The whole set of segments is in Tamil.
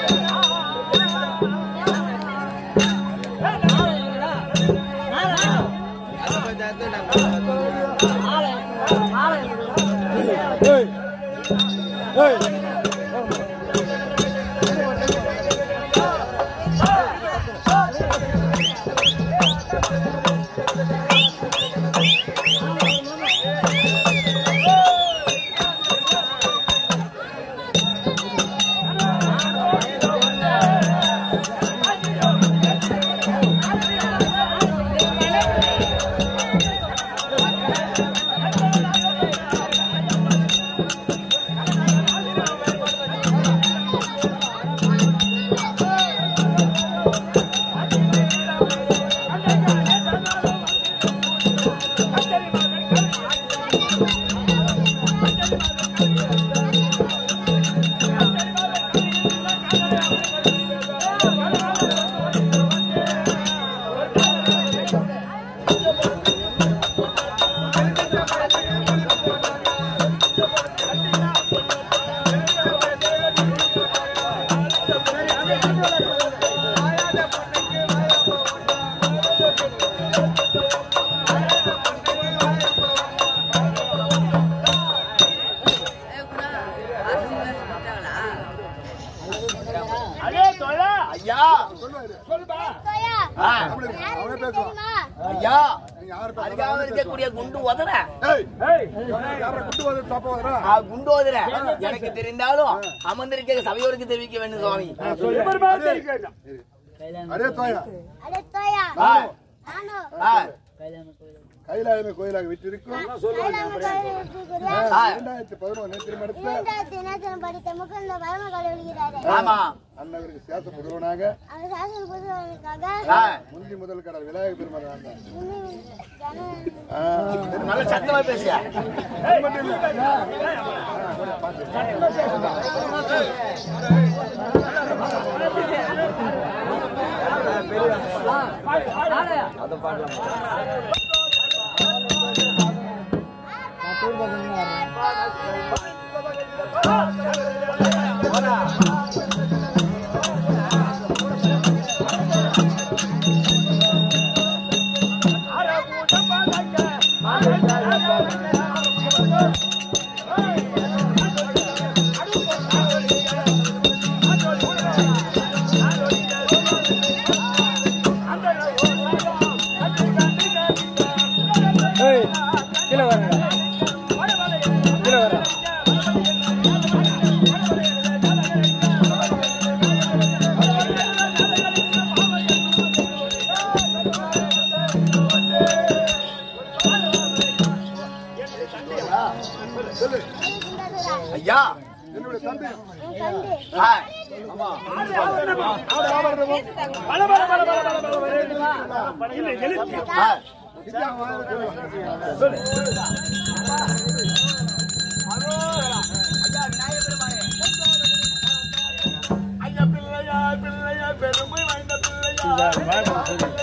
அதே தோழா ஐயா சொல்லுப்பா தோயா, ஆ, யாரு தெரியுமா? ஐயா அதுக்காக இருக்கக்கூடிய குண்டு உதற ஏய் ஆ, குண்டு உதற எனக்கு தெரிந்தாலும் அமர்ந்திருக்க சபையோருக்கு தெரிவிக்க வேண்டும் சுவாமி எவருமா தெரிவிக்கணும் அரே தோயா அடே தோயா, ஆ, நானும் ஆ, கைலாயமே கோயிலாக விட்டிருக்கும் கைலாம கோயிலில் இருக்கிற ஆ, இரண்டாயிரத்தி பதினொன்று நேற்று எடுத்த இரண்டாயிரத்தி இனத்தினம் படித்த முகுந்த வரம கழுவுகிறாரு ஆமா அண்ணவருக்கு சேச புதுவனாக அந்த சாசன புதுவனுக்காக ஆ, முந்தி முதல் கடல் விநாயக பெருமாள் இன்னும் ஜன- நல்ல சத்தமா பேசியா இருக்கின்றதுடா. ஐயா என்னுடைய தம்பி என் தம்பி ஆ, பல பல பல பல பல பல பல இல்லை எழுத்து ஆ, வித்யா வாங்க சொல்லு. ஐயா பிள்ளையா பிள்ளையா பெருமை வாய்ந்த பிள்ளையா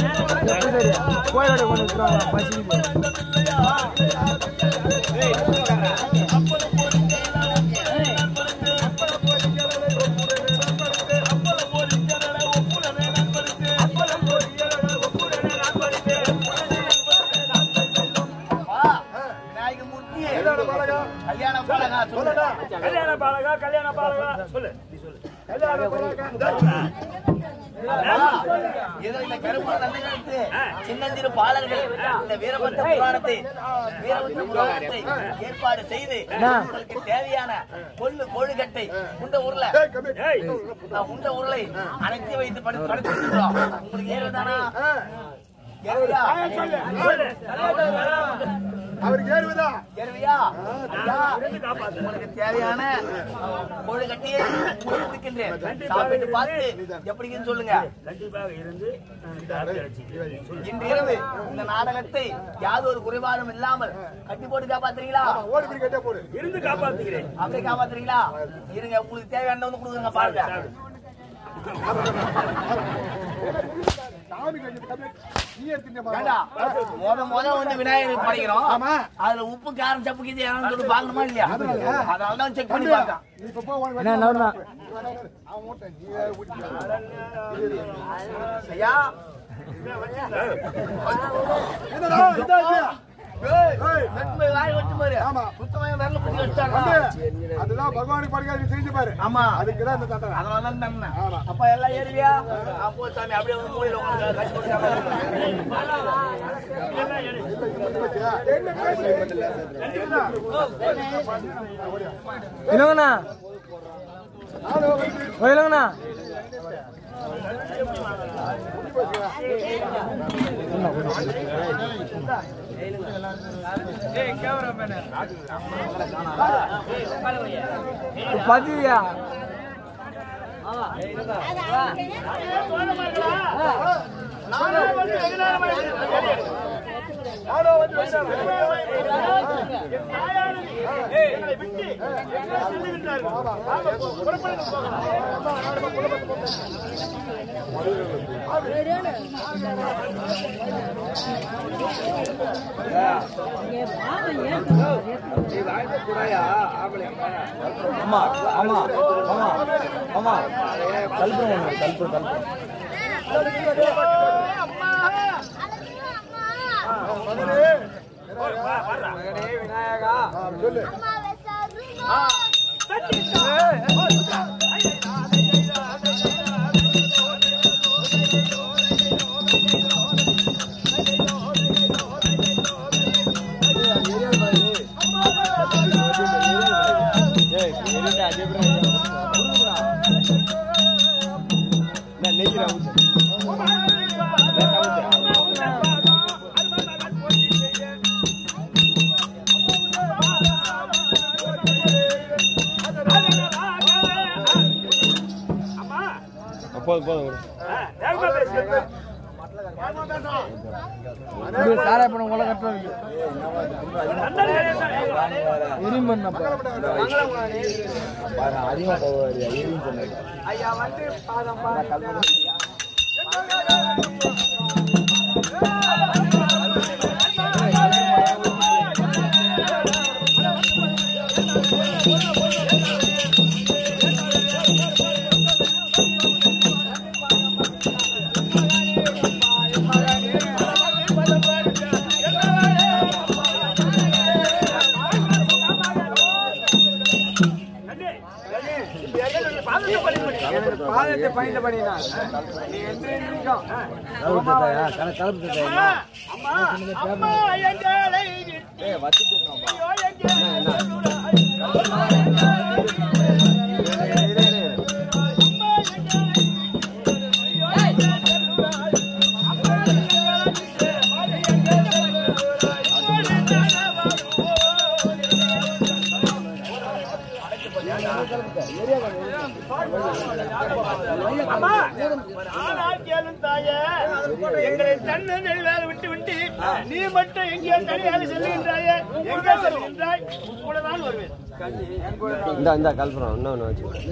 ஆ, விநாயக மூர்த்தி கல்யாண பாலகா சொல்லுடா கல்யாண பாலகா கல்யாண பாலகா சொல்லு நீ சொல்லு கல்யாண பாலகா ஏதோ இந்த கருப்பு நந்தனத்து சின்னஞ்சிறு பாலர்கள் இந்த வீரபத்ர புராணத்தை வீரபத்ர புராணத்தை ஏற்பாடு செய்து உங்களுக்கு தேவையான கொள்ளு கோழுகட்டை உண்ட உருளை ஏய் நான் உண்ட உருளை அனைத்து வைத்து படுத்து படுத்து வச்சிருக்கிறோம். உங்களுக்கு ஏறுதானா ஏறுவியா சொல்லு அவருக்கு ஏறுவதா ஏறுவியா ஐயா, உங்களுக்கு தேவையான கோழுகட்டியை உங்களுக்கு கொடுக்கின்றேன் சாப்பிட்டு பார்த்து எப்படின்னு சொல்லுங்க கண்டிப்பாக இருந்து இந்த ஆட்சி இன்று இரவு இந்த நாடகத்தை யாதொரு குறைபாடும் இல்லாமல் கட்டி போட்டு காப்பாத்துறீங்களா ஓடி போய் கேட்டே போடு இருந்து காப்பாத்துகிறேன் அப்படியே காப்பாத்துறீங்களா இருங்க உங்களுக்கு தேவையான வந்து கொடுக்குங்க பாருங்க சாமி கஞ்சி கம்மி நீ எடுத்துட்டு ஏண்டா, முத முத வந்து விநாயகருக்கு படைக்கிறோம் ஆமா. அதுல உப்பு காரம் சப்பு கீது ஏதாவது சொல்லி பார்க்கணுமா இல்லையா அதனால தான் செக் பண்ணி பார்த்தேன் நீ இப்ப போ உனக்கு என்ன நவர்னா அவன் மூட்டை நீ வேற ஊட்டிக்க. ஐயா என்னடா இதா இல்லையா? ஏய், வெட்டு போய் வாய் வெட்டு பாரு ஆமா. சுத்தமா விரல பிடிச்சி வச்சுட்டாங்க வந்து, அதுதான் பகவானுக்கு படைக்காது நீ செஞ்சு பாரு ஆமா அதுக்கு தான் இந்த தண்டனை அதனால தான் தந்தேன் ஆமா. அப்ப எல்லாம் ஏறுவியா அப்போ சாமி அப்படியே வந்து மூலையில உட்காந்து கட்சி கொடுக்காம இல்லங்கண்ணா ஓ இல்லங்கண்ணா பாத்தியா நானே வந்து வெகு நேரமா இருக்கிறேன். நானே வந்து வெகு நேரமா இருக்கிறேன். என் தாயானது எங்களை விட்டு எங்களை செல்லுகின்றார்கள். நாம புறப்படுங்க போகலாம். ஆமா ஆமா ஆமா ஆமா கல்புரம் ஒண்ணு கல்புரம் கல்புரம் அம்மா சொல்லு அம்மா வெசாருமா போதும் போதும் சாரா பண்ண உங்களை கட்டுறாங்க இரும்பு அதிகமா போவாரு இரும்பு சொன்னாரு பாதத்தை பணிந்த பண்ணினா நீ எந்த நிற்கும் கலப்பு அம்மா அம்மா எங்களை விட்டு ஐயோ, எங்கே அம்மா, ஆனால் கேளும் தாயே, எங்களை தன்னை நெல்வாக விட்டு விட்டு நீ மட்டும் எங்கே தனியாக செல்லுகின்றாயே எங்கே செல்லுகின்றாய் உங்களதான் வருவேன் இந்த இந்த கல்புரம் இன்னொன்று வச்சு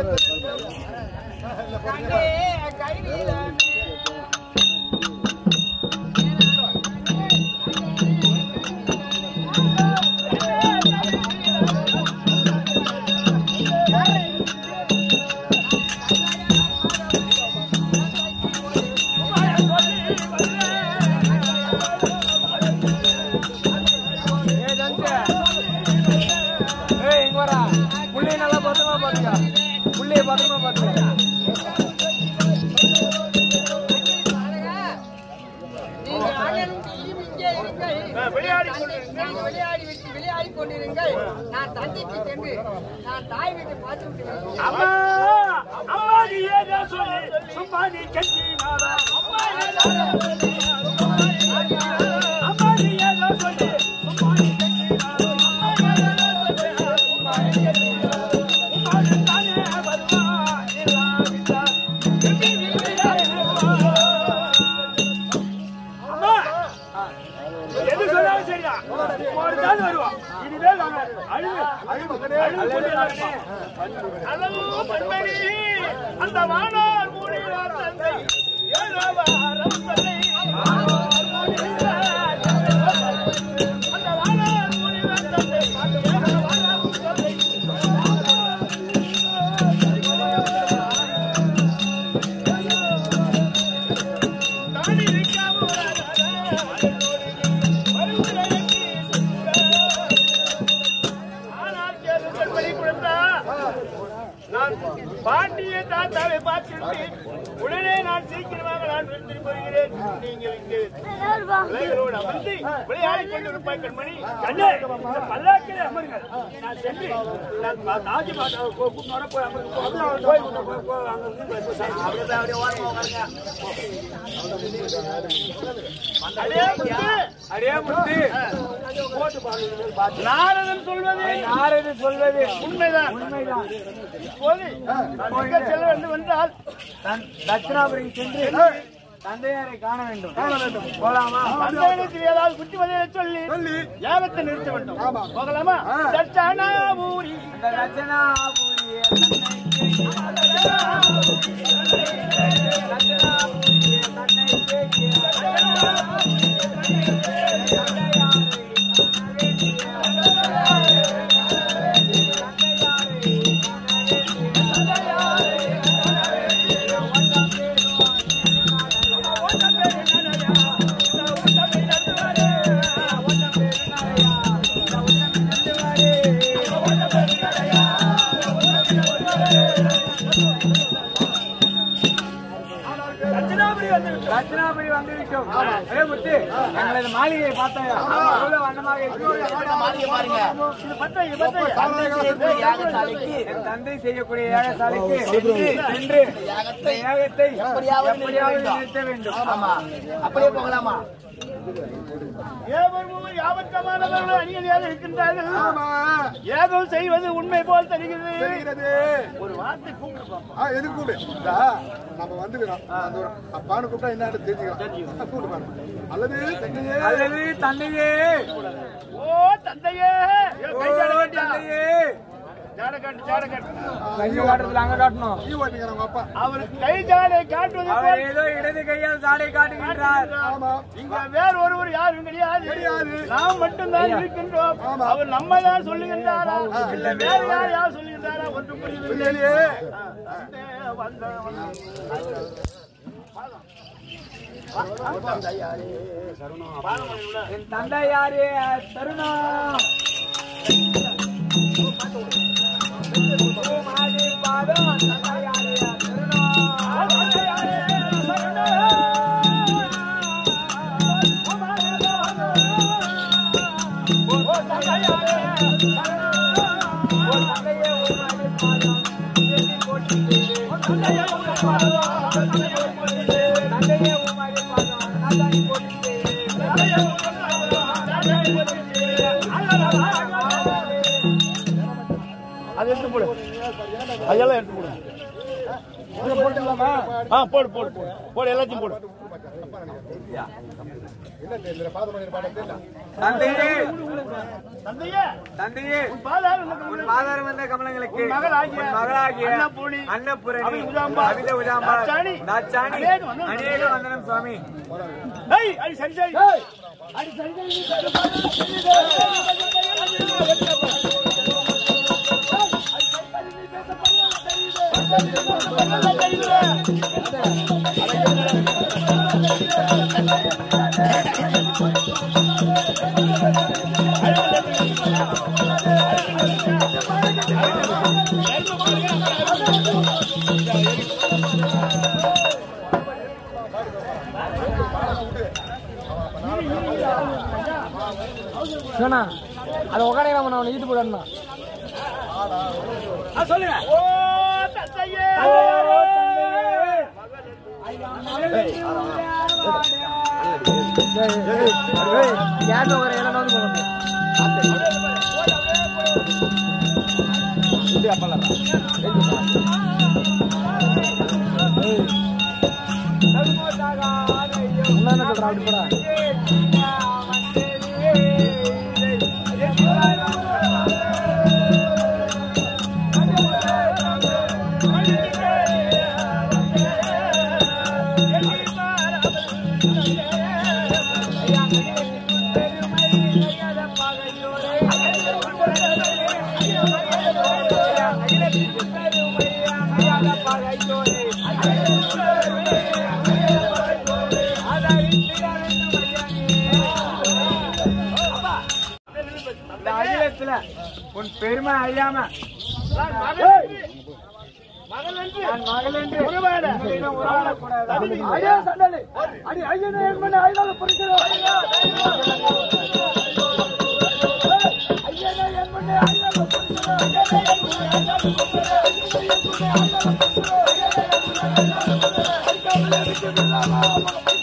ஏய் இங்க வரா புள்ளைய நல்லா பத்திரமா பாத்துக்க புள்ளைய பத்திரமா பாத்துக்க விளையாடி விளையாடி விட்டு விளையாடி கொண்டிருங்கள் நான் தந்தைக்கு சென்று நான் தாய் வீட்டை பார்த்து விட்டு அம்மா அம்மா நீ ஏதோ சொல்லு சும்மா நீ கஞ்சி நாளா அம்மா ஏதோ சொல்லு அம்மா நீ ஏதோ சொல்லு சும்மா நீ கஞ்சி நாளா அம்மா ஏதோ சொல்லு சும்மா நீ கஞ்சி நாளா உம்மா தானே வருவா இல்லாவிட்டா எப்படி விளையாடுவா அம்மா எது சொன்னாலும் சரியா ஒரு நாள் வருவா இனிமேல் நாங்க அழுது அழுது அழுது கொண்டிருக்கிறோம். அளவு பெண்மணி, அந்த வானார் மூடினார் தந்தை ஏழவாரம் தாத்தாவை பார்த்துவிட்டு உடனே நான் சீக்கிரமாக நான் திரும்பி வருகிறேன் நீங்கள் இங்கே பிள்ளைகளோடு அமர்ந்து விளையாடி கொண்டிருப்பாய் கண்மணி கண்ணே இந்த பல்லாக்கிலே அமருங்கள் நான் சென்று நான் பா- தாஜி மாதா கூப்பிட்டு போய் அமருங்க போய் போய் போய் போய் அங்க இருந்து போய் போய் சாப்பிடு. அப்படியே அப்படியே ஓரமா உட்காருங்க. அடே முத்து, அடே முத்து நாரதன் சொல்வது யாரது சொல்வது உண்மைதான் உண்மைதான் இப்போது நான் எங்க செல்ல வேண்டும் என்றால் தன் தட்சிணாபுரி சென்று தந்தையாரை காண வேண்டும் காண வேண்டும் போலாமா தந்தையிடத்தில் ஏதாவது புத்திமதியை சொல்லி சொல்லி யாபத்தை நிறுத்த வேண்டும் ஆமா. போகலாமா ஆ. தட்சணாபூரி அந்த தட்சிணாபுரிய தட்சிணாபுரி வந்து விட்டோம். தட்சிணாபுரி வந்துவிட்டோம் அடே முத்து எங்களது மாளிகையை பார்த்தாயா எவ்வளவு வண்ணமாக இருக்கிறது இந்த மாளிகை பாருங்க இது பத்த இது பத்த தந்தை செய்த யாகசாலைக்கு என் தந்தை செய்யக்கூடிய யாகசாலைக்கு சென்று சென்று யாகத்தை யாகத்தை எப்படியாவது எப்படியாவது நிறுத்த நிறுத்த வேண்டும் ஆமா அப்படியே போகலாமா ஏவரும் யாபத்தமானவர்கள் அணியணியாக இருக்கின்றார்கள் ஆமா ஏதோ செய்வது உண்மை போல் தெரிகிறது தெரிகிறது ஒரு வார்த்தை கூப்பிட்டு ஆ எதுக்கு கூப்பிடு இந்தா, நம்ம வந்துக்கிறோம் அந்த ஒரு அப்பான்னு கூப்பிட்டா என்னன்னு தெரிஞ்சுக்கலாம் கூப்பிட்டு பாருங்க அல்லது தங்கையே அல்லது தந்தையே ஓ தந்தையே ஐயோ, கை ஜாட ஓ, வேண்டாம். தந்தையே ஜாட காட்டு ஜாட காட்டு கையை காட்டுறதுல அங்க காட்டணும் நீ ஓட்டிக்கிற உங்க அப்பா அவருக்கு கை ஜாடை காட்டுவது அவர் போல் ஏதோ இடது கையால் சாடை காட்டுகின்றார் ஆமா இங்க வேற ஒருவர் யாரும் கிடையாது கிடையாது. நாம் மட்டும்தான் இருக்கின்றோம் ஆமா. அவர் நம்ம தான் சொல்லுகின்றாரா இல்ல வேற யார் யார் சொல்லுகின்றாரா ஒன்று புரியவில்லை இல்லையே வந்த என் தந்தை யாரு தருணம் மாடி பாதம் தந்தை யாரு தந்தையே உமாடி பாதம் நாதானி போட்டு அதை எடுத்து போடு அதெல்லாம் எடுத்து போடு ஆ போடு போடு போடு போடு எல்லாத்தையும் போடு என்ன தெரியல பாத பண்ணி பாடம் தெரியல தந்தையே தந்தையே தந்தையே பாலாறு உனக்கு உன் பாதாரம் வந்த கமலங்களுக்கு உன் மகளாகிய உன் மகளாகிய அன்னபூரணி, அன்னபூரணி அபித அபித உதாம்பா தாட்சாணி, தாட்சாணி அநேக வந்தனம். அநேக வந்தனம் சுவாமி ஏய் அடி சரி சரி அடி சரி சரி சொன்னா அது உட்காந்து நம்ம நான் ஈட்டு போடணும் சொல்லுங்க ஓ தந்தையே கேட்ட ஒரு இடம் வந்து போகணும் என்ன சொல்றான் அப்படி போடா இந்த அகிலத்துல உன் பெருமை அழியாம மகள் என்று நான் மகள் என்று உறவாட உன்னிடம் உறவாடக்கூடாது. தகுதி இல்லை. அடியே சண்டாளி, அடி ஐயனே என் மண்ணை ஐயாவை பொறுக்கிறோம். ஐயனே என் மண்ணை ஐயாவை பொறுக்கிறோம். ஐயனே என் மண்ணை ஐயாவை பொறுக்கிறோம். ஐயனே என் மண்ணை ஐயாவை பொறுக்கிறோம். ஐயனே என் மண்ணை ஐயாவை பொறுக்கிறோம். அடிக்காமலே விட்டு விடலாமா?